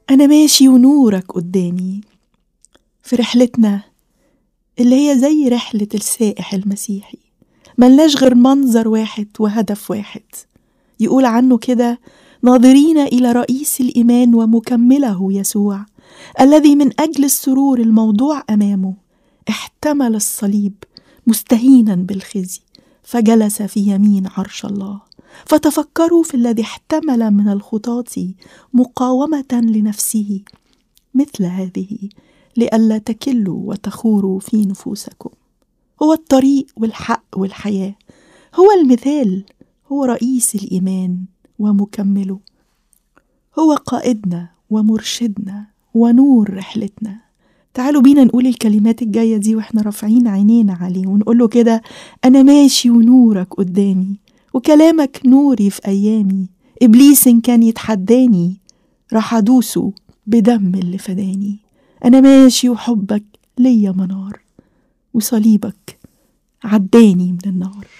أنا ماشي ونورك قدامي في رحلتنا اللي هي زي رحلة السائح المسيحي ملناش غير منظر واحد وهدف واحد يقول عنه كده ناظرين إلى رئيس الإيمان ومكمله يسوع الذي من أجل السرور الموضوع أمامه احتمل الصليب مستهينا بالخزي فجلس في يمين عرش الله فتفكروا في الذي احتمل من الخطاة مقاومة لنفسه مثل هذه لئلا تكلوا وتخوروا في نفوسكم هو الطريق والحق والحياة هو المثال هو رئيس الإيمان ومكمله هو قائدنا ومرشدنا ونور رحلتنا تعالوا بينا نقول الكلمات الجاية دي واحنا رافعين عينينا عليه ونقول له كده أنا ماشي ونورك قدامي وكلامك نوري في أيامي إبليس إن كان يتحداني راح أدوسه بدم اللي فداني أنا ماشي وحبك ليا منار وصليبك عداني من النار